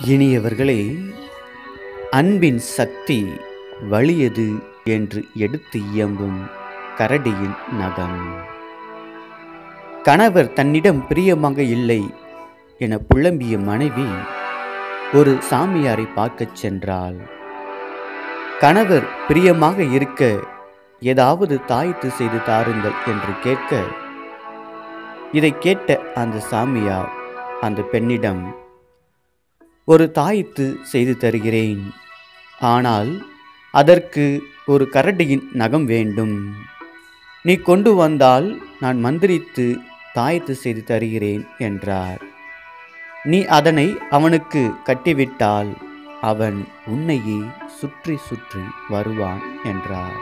இனியவர்களே அன்பின் சக்தி வலியது என்று எடுத்து இயம்பும் கரடியின் நகம் கணவர் தன்னிடம் பிரியமாக இல்லை என புலம்பிய மனைவி ஒரு சாமியாரை பார்க்கச் சென்றாள் கணவர் பிரியமாக இருக்க ஏதாவது தாயத்து செய்து தாருங்கள் என்று கேட்க இதை கேட்ட அந்த சாமியார் அந்த பெண்ணிடம் ஒரு தாயத்து செய்து தருகிறேன் ஆனால் அதற்கு ஒரு கரடியின் நகம் வேண்டும் நீ கொண்டு வந்தால் நான் மந்திரித்து தாயத்து செய்து தருகிறேன் என்றார் நீ அதனை அவனுக்கு கட்டிவிட்டால் அவன் உன்னையே சுற்றி சுற்றி வருவான் என்றார்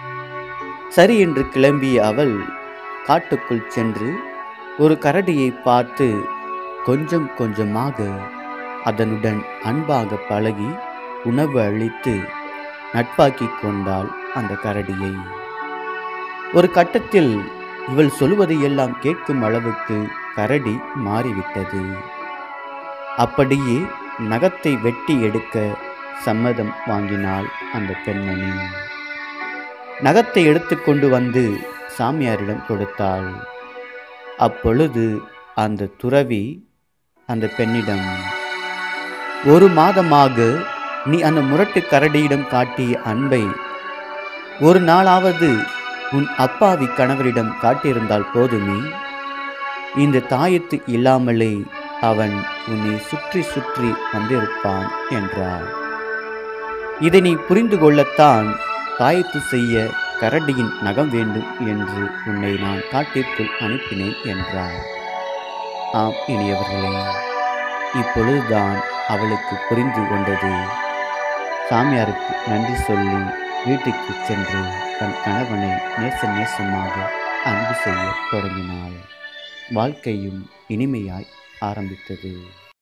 சரி என்று கிளம்பிய அவள் காட்டுக்குள் சென்று ஒரு கரடியை பார்த்து கொஞ்சம் கொஞ்சமாக அதனுடன் அன்பாக பழகி உணவு அளித்து நட்பாக்கிக் கொண்டாள் அந்த கரடியை ஒரு கட்டத்தில் இவள் சொல்வதையெல்லாம் கேட்கும் அளவுக்கு கரடி மாறிவிட்டது அப்படியே நகத்தை வெட்டி எடுக்க சம்மதம் வாங்கினாள் அந்த பெண்மணி நகத்தை எடுத்துக்கொண்டு வந்து சாமியாரிடம் கொடுத்தாள் அப்பொழுது அந்த துறவி அந்த பெண்ணிடம் ஒரு மாதமாக நீ அந்த முரட்டு கரடியிடம் காட்டிய அன்பை ஒரு நாளாவது உன் அப்பாவி கணவரிடம் காட்டியிருந்தால் போதுமே இந்த தாயத்து இல்லாமலே அவன் உன்னை சுற்றி சுற்றி வந்திருப்பான் என்றார் இதை நீ புரிந்து கொள்ளத்தான் தாயத்து செய்ய கரடியின் நகம் வேண்டும் என்று உன்னை நான் காட்டிற்குள் அனுப்பினேன் என்றார் ஆம் இனியவர்களே இப்பொழுதுதான் அவளுக்கு புரிந்து கொண்டது சாமியாருக்கு நன்றி சொல்லி வீட்டுக்கு சென்று தன் கணவனை நேச நேசமாக அன்பு செய்ய தொடங்கினாள் வாழ்க்கையும் இனிமையாய் ஆரம்பித்தது